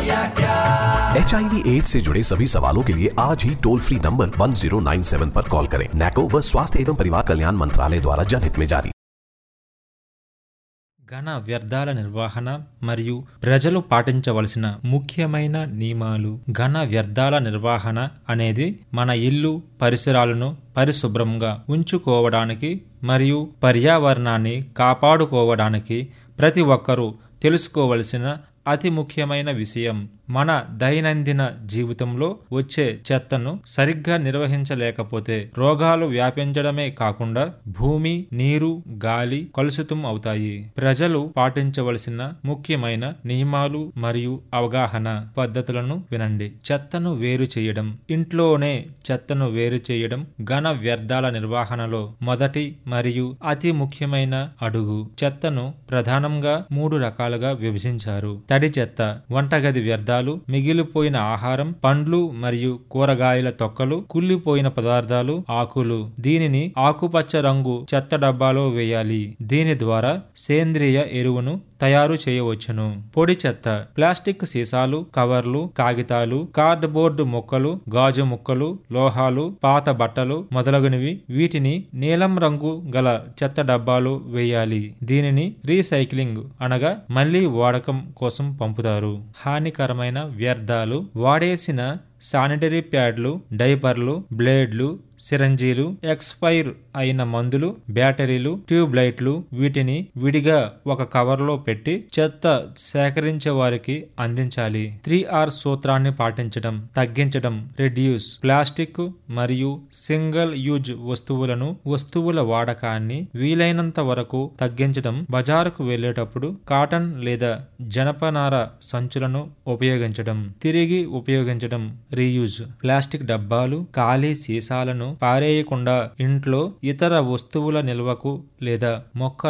H AIDS से जुड़े सभी सवालों के लिए आज ही टोल फ्री नंबर 1097 पर कॉल करें नैको व स्वास्थ्य एवं परिवार कल्याण मंत्रालय द्वारा जनहित में जारी ఘన వ్యర్థాల నిర్వహణ మరియు ప్రజలు పాటించవలసిన ముఖ్యమైన నియమాలు ఘన వ్యర్థాల నిర్వహణ అనేది మన ఇల్లు పరిసరాలను పరిశుభ్రంగా ఉంచుకోవడానికి మరియు పర్యావరణాన్ని కాపాడుకోవడానికి ప్రతి ఒక్కరూ తెలుసుకోవలసిన అతి ముఖ్యమైన విషయం మన దైనందిన జీవితంలో వచ్చే చెత్తను సరిగ్గా నిర్వహించలేకపోతే రోగాలు వ్యాపించడమే కాకుండా భూమి నీరు గాలి కలుషితం అవుతాయి ప్రజలు పాటించవలసిన ముఖ్యమైన నియమాలు మరియు అవగాహన పద్ధతులను వినండి చెత్తను వేరు చేయడం ఇంట్లోనే చెత్తను వేరు చేయడం ఘన వ్యర్థాల నిర్వహణలో మొదటి మరియు అతి ముఖ్యమైన అడుగు చెత్తను ప్రధానంగా మూడు రకాలుగా విభజించారు తడి చెత్త వంటగది వ్యర్థాలు మిగిలిపోయిన ఆహారం పండ్లు మరియు కూరగాయల తొక్కలు కుళ్ళిపోయిన పదార్థాలు ఆకులు దీనిని ఆకుపచ్చ రంగు చెత్త డబ్బాలో వేయాలి దీని ద్వారా సేంద్రియ ఎరువును తయారు చేయవచ్చును పొడి చెత్త ప్లాస్టిక్ సీసాలు కవర్లు కాగితాలు కార్డ్బోర్డు ముక్కలు గాజు ముక్కలు లోహాలు పాత బట్టలు మొదలగునవి వీటిని నీలం రంగు గల చెత్త డబ్బాలు వేయాలి దీనిని రీసైక్లింగ్ అనగా మళ్లీ వాడకం కోసం పంపుతారు హానికరమైన వ్యర్థాలు వాడేసిన శానిటరీ ప్యాడ్లు డైపర్లు బ్లేడ్లు సిరంజీలు ఎక్స్పైర్ అయిన మందులు బ్యాటరీలు ట్యూబ్ లైట్లు వీటిని విడిగా ఒక కవర్లో పెట్టి చెత్త సేకరించే వారికి అందించాలి త్రీ ఆర్ సూత్రాన్ని పాటించడం తగ్గించడం రెడ్యూస్ ప్లాస్టిక్ మరియు సింగిల్ యూజ్ వస్తువులను వస్తువుల వాడకాన్ని వీలైనంత వరకు తగ్గించడం బజారుకు వెళ్లేటప్పుడు కాటన్ లేదా జనపనార సంచులను ఉపయోగించడం తిరిగి ఉపయోగించడం రీయూజ్ ప్లాస్టిక్ డబ్బాలు ఖాళీ సీసాలను పారేయకుండా ఇంట్లో ఇతర వస్తువుల నిల్వకు లేదా మొక్క